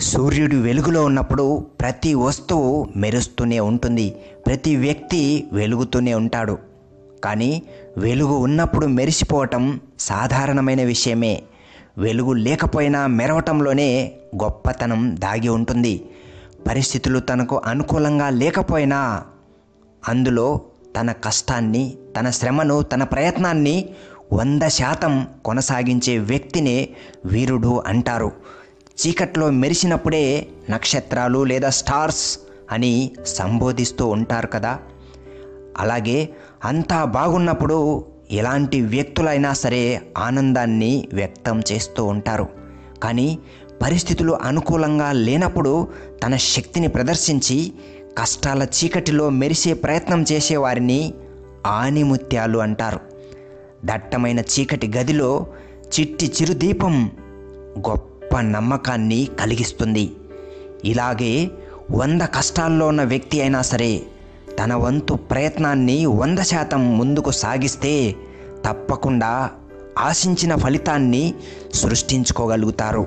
సూర్యుడు వెలుగులో ఉన్నప్పుడు ప్రతి వస్తువు మెరుస్తూనే ఉంటుంది ప్రతి వ్యక్తి వెలుగుతూనే ఉంటాడు కానీ వెలుగు ఉన్నప్పుడు మెరిసిపోవటం సాధారణమైన విషయమే వెలుగు లేకపోయినా మెరవటంలోనే గొప్పతనం దాగి ఉంటుంది పరిస్థితులు తనకు అనుకూలంగా లేకపోయినా అందులో తన కష్టాన్ని తన శ్రమను తన ప్రయత్నాన్ని వంద శాతం కొనసాగించే వ్యక్తినే వీరుడు అంటారు చీకట్లో మెరిసినప్పుడే నక్షత్రాలు లేదా స్టార్స్ అని సంబోధిస్తూ ఉంటారు కదా అలాగే అంతా బాగున్నప్పుడు ఎలాంటి వ్యక్తులైనా సరే ఆనందాన్ని వ్యక్తం చేస్తూ ఉంటారు కానీ పరిస్థితులు అనుకూలంగా లేనప్పుడు తన శక్తిని ప్రదర్శించి కష్టాల చీకటిలో మెరిసే ప్రయత్నం చేసేవారిని ఆనిముత్యాలు అంటారు దట్టమైన చీకటి గదిలో చిట్టి చిరుదీపం గొప్ప నమ్మకాన్ని కలిగిస్తుంది ఇలాగే వంద కష్టాల్లో ఉన్న వ్యక్తి అయినా సరే తన వంతు ప్రయత్నాన్ని వంద శాతం ముందుకు సాగిస్తే తప్పకుండా ఆశించిన ఫలితాన్ని సృష్టించుకోగలుగుతారు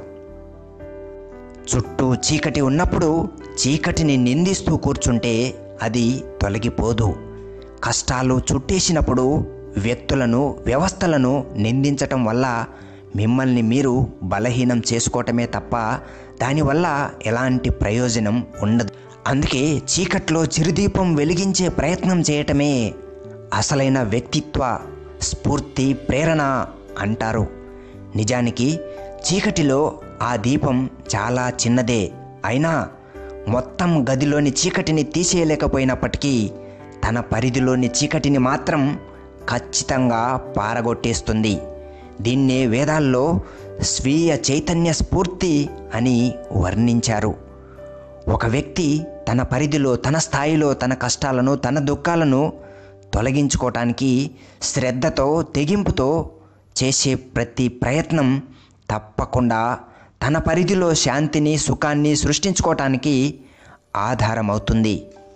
చుట్టూ చీకటి ఉన్నప్పుడు చీకటిని నిందిస్తూ కూర్చుంటే అది తొలగిపోదు కష్టాలు చుట్టేసినప్పుడు వ్యక్తులను వ్యవస్థలను నిందించటం వల్ల మిమ్మల్ని మీరు బలహీనం చేసుకోవటమే తప్ప దానివల్ల ఎలాంటి ప్రయోజనం ఉండదు అందుకే చీకట్లో చిరుదీపం వెలిగించే ప్రయత్నం చేయటమే అసలైన వ్యక్తిత్వ స్ఫూర్తి ప్రేరణ అంటారు నిజానికి చీకటిలో ఆ దీపం చాలా చిన్నదే అయినా మొత్తం గదిలోని చీకటిని తీసేయలేకపోయినప్పటికీ తన పరిధిలోని చీకటిని మాత్రం ఖచ్చితంగా పారగొట్టేస్తుంది దీన్నే వేదాల్లో స్వీయ చైతన్య స్ఫూర్తి అని వర్ణించారు ఒక వ్యక్తి తన పరిధిలో తన స్థాయిలో తన కష్టాలను తన దుఃఖాలను తొలగించుకోవటానికి శ్రద్ధతో తెగింపుతో చేసే ప్రతి ప్రయత్నం తప్పకుండా తన పరిధిలో శాంతిని సుఖాన్ని సృష్టించుకోవటానికి ఆధారమవుతుంది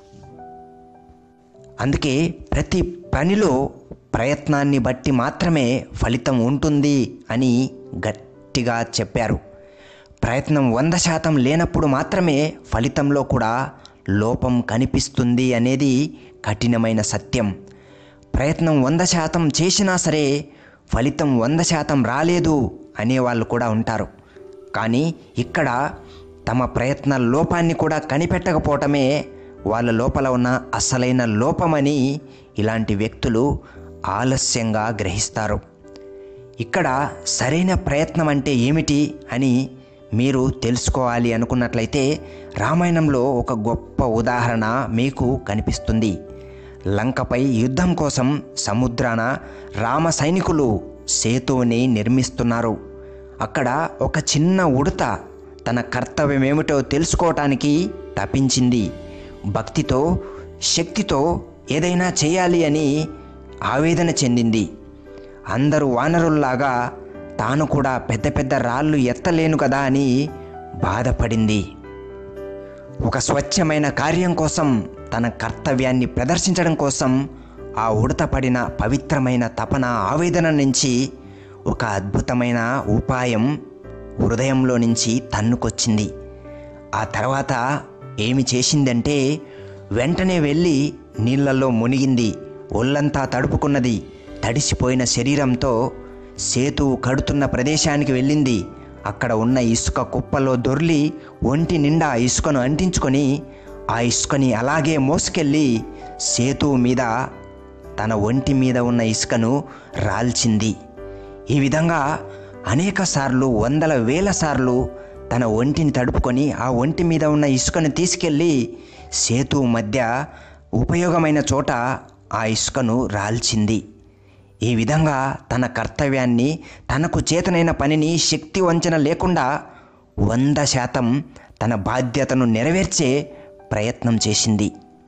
అందుకే ప్రతి పనిలో ప్రయత్నాన్ని బట్టి మాత్రమే ఫలితం ఉంటుంది అని గట్టిగా చెప్పారు ప్రయత్నం వంద శాతం లేనప్పుడు మాత్రమే ఫలితంలో కూడా లోపం కనిపిస్తుంది అనేది కఠినమైన సత్యం ప్రయత్నం వంద శాతం చేసినా సరే ఫలితం వంద శాతం రాలేదు అనేవాళ్ళు కూడా ఉంటారు కానీ ఇక్కడ తమ ప్రయత్న లోపాన్ని కూడా కనిపెట్టకపోవటమే వాళ్ళ లోపల ఉన్న అసలైన లోపమని ఇలాంటి వ్యక్తులు ఆలస్యంగా గ్రహిస్తారు ఇక్కడ సరైన ప్రయత్నం అంటే ఏమిటి అని మీరు తెలుసుకోవాలి అనుకున్నట్లయితే రామాయణంలో ఒక గొప్ప ఉదాహరణ మీకు కనిపిస్తుంది లంకపై యుద్ధం కోసం సముద్రాన రామ సైనికులు సేతువుని నిర్మిస్తున్నారు అక్కడ ఒక చిన్న ఉడత తన కర్తవ్యం ఏమిటో తెలుసుకోవటానికి తపించింది భక్తితో శక్తితో ఏదైనా చేయాలి అని ఆవేదన చెందింది అందరూ వానరుల్లాగా తాను కూడా పెద్ద పెద్ద రాళ్ళు ఎత్తలేను కదా అని బాధపడింది ఒక స్వచ్ఛమైన కార్యం కోసం తన కర్తవ్యాన్ని ప్రదర్శించడం కోసం ఆ ఉడత పడిన పవిత్రమైన తపన ఆవేదన నుంచి ఒక అద్భుతమైన ఉపాయం హృదయంలో నుంచి తన్నుకొచ్చింది ఆ తర్వాత ఏమి చేసిందంటే వెంటనే వెళ్ళి నీళ్ళల్లో మునిగింది ఒళ్ళంతా తడుపుకున్నది తడిసిపోయిన శరీరంతో సేతువు కడుతున్న ప్రదేశానికి వెళ్ళింది అక్కడ ఉన్న ఇసుక కుప్పలో దొర్లి ఒంటి నిండా ఇసుకను అంటించుకొని ఆ ఇసుకని అలాగే మోసుకెళ్ళి సేతువు మీద తన ఒంటి మీద ఉన్న ఇసుకను రాల్చింది ఈ విధంగా అనేక సార్లు వందల వేల సార్లు తన ఒంటిని తడుపుకొని ఆ ఒంటి మీద ఉన్న ఇసుకను తీసుకెళ్ళి సేతువు మధ్య ఉపయోగమైన చోట ఆ ఇసుకను రాల్చింది ఈ విధంగా తన కర్తవ్యాన్ని తనకు చేతనైన పనిని శక్తి వంచన లేకుండా వంద శాతం తన బాధ్యతను నెరవేర్చే ప్రయత్నం చేసింది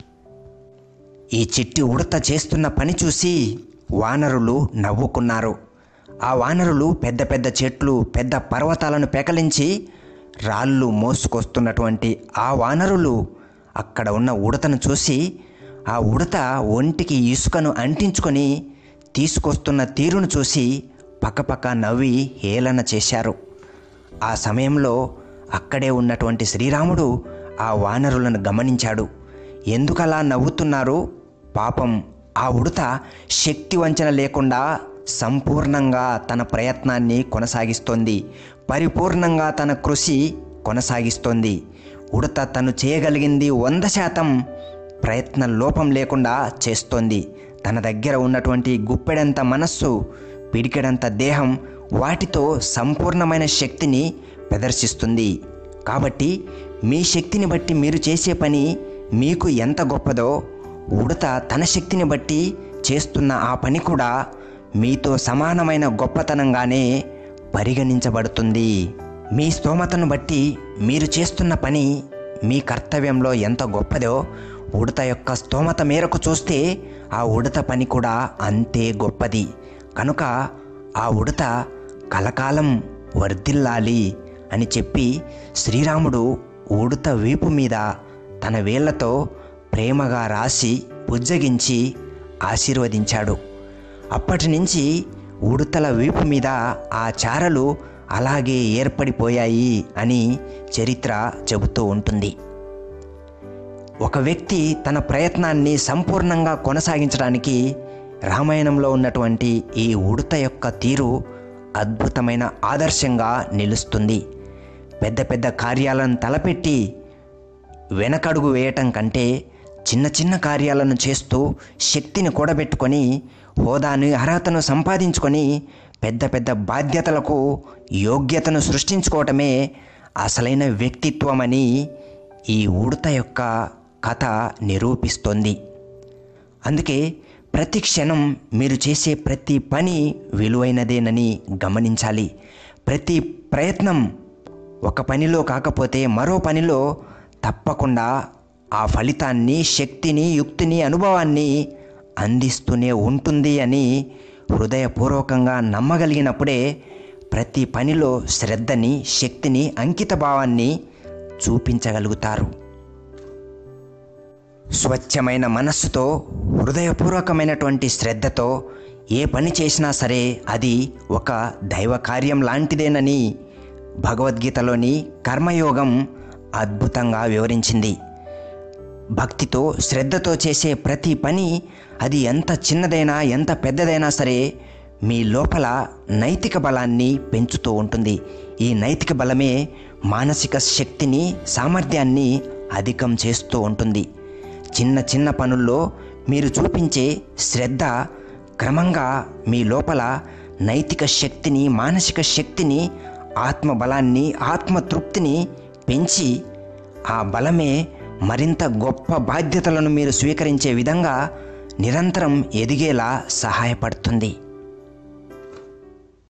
ఈ చిట్టి ఉడత చేస్తున్న పని చూసి వానరులు నవ్వుకున్నారు ఆ వానరులు పెద్ద పెద్ద చెట్లు పెద్ద పర్వతాలను పెకలించి రాళ్ళు మోసుకొస్తున్నటువంటి ఆ వానరులు అక్కడ ఉన్న ఉడతను చూసి ఆ ఉడత ఒంటికి ఇసుకను అంటించుకొని తీసుకొస్తున్న తీరును చూసి పక్కపక్క నవ్వి హేళన చేశారు ఆ సమయంలో అక్కడే ఉన్నటువంటి శ్రీరాముడు ఆ వానరులను గమనించాడు ఎందుకలా నవ్వుతున్నారు పాపం ఆ ఉడత శక్తి వంచన లేకుండా సంపూర్ణంగా తన ప్రయత్నాన్ని కొనసాగిస్తోంది పరిపూర్ణంగా తన కృషి కొనసాగిస్తోంది ఉడత తను చేయగలిగింది వంద శాతం ప్రయత్న లోపం లేకుండా చేస్తోంది తన దగ్గర ఉన్నటువంటి గుప్పెడంత మనస్సు పిడికెడంత దేహం వాటితో సంపూర్ణమైన శక్తిని ప్రదర్శిస్తుంది కాబట్టి మీ శక్తిని బట్టి మీరు చేసే పని మీకు ఎంత గొప్పదో ఉడత తన శక్తిని బట్టి చేస్తున్న ఆ పని కూడా మీతో సమానమైన గొప్పతనంగానే పరిగణించబడుతుంది మీ స్తోమతను బట్టి మీరు చేస్తున్న పని మీ కర్తవ్యంలో ఎంత గొప్పదో ఉడత యొక్క స్తోమత మేరకు చూస్తే ఆ ఉడత పని కూడా అంతే గొప్పది కనుక ఆ ఉడత కలకాలం వర్ధిల్లాలి అని చెప్పి శ్రీరాముడు ఉడత వీపు మీద తన వేళ్లతో ప్రేమగా రాసి బుజ్జగించి ఆశీర్వదించాడు అప్పటి నుంచి ఉడతల వీపు మీద ఆ చారలు అలాగే ఏర్పడిపోయాయి అని చరిత్ర చెబుతూ ఉంటుంది ఒక వ్యక్తి తన ప్రయత్నాన్ని సంపూర్ణంగా కొనసాగించడానికి రామాయణంలో ఉన్నటువంటి ఈ ఉడత యొక్క తీరు అద్భుతమైన ఆదర్శంగా నిలుస్తుంది పెద్ద పెద్ద కార్యాలను తలపెట్టి వెనకడుగు వేయటం కంటే చిన్న చిన్న కార్యాలను చేస్తూ శక్తిని కూడబెట్టుకొని హోదాను అర్హతను సంపాదించుకొని పెద్ద పెద్ద బాధ్యతలకు యోగ్యతను సృష్టించుకోవటమే అసలైన వ్యక్తిత్వమని ఈ ఉడత యొక్క కథ నిరూపిస్తోంది అందుకే ప్రతి క్షణం మీరు చేసే ప్రతి పని విలువైనదేనని గమనించాలి ప్రతి ప్రయత్నం ఒక పనిలో కాకపోతే మరో పనిలో తప్పకుండా ఆ ఫలితాన్ని శక్తిని యుక్తిని అనుభవాన్ని అందిస్తూనే ఉంటుంది అని హృదయపూర్వకంగా నమ్మగలిగినప్పుడే ప్రతి పనిలో శ్రద్ధని శక్తిని అంకిత భావాన్ని చూపించగలుగుతారు స్వచ్ఛమైన మనస్సుతో హృదయపూర్వకమైనటువంటి శ్రద్ధతో ఏ పని చేసినా సరే అది ఒక దైవ కార్యం లాంటిదేనని భగవద్గీతలోని కర్మయోగం అద్భుతంగా వివరించింది భక్తితో శ్రద్ధతో చేసే ప్రతి పని అది ఎంత చిన్నదైనా ఎంత పెద్దదైనా సరే మీ లోపల నైతిక బలాన్ని పెంచుతూ ఉంటుంది ఈ నైతిక బలమే మానసిక శక్తిని సామర్థ్యాన్ని అధికం చేస్తూ ఉంటుంది చిన్న చిన్న పనుల్లో మీరు చూపించే శ్రద్ధ క్రమంగా మీ లోపల నైతిక శక్తిని మానసిక శక్తిని ఆత్మ బలాన్ని ఆత్మతృప్తిని పెంచి ఆ బలమే మరింత గొప్ప బాధ్యతలను మీరు స్వీకరించే విధంగా నిరంతరం ఎదిగేలా సహాయపడుతుంది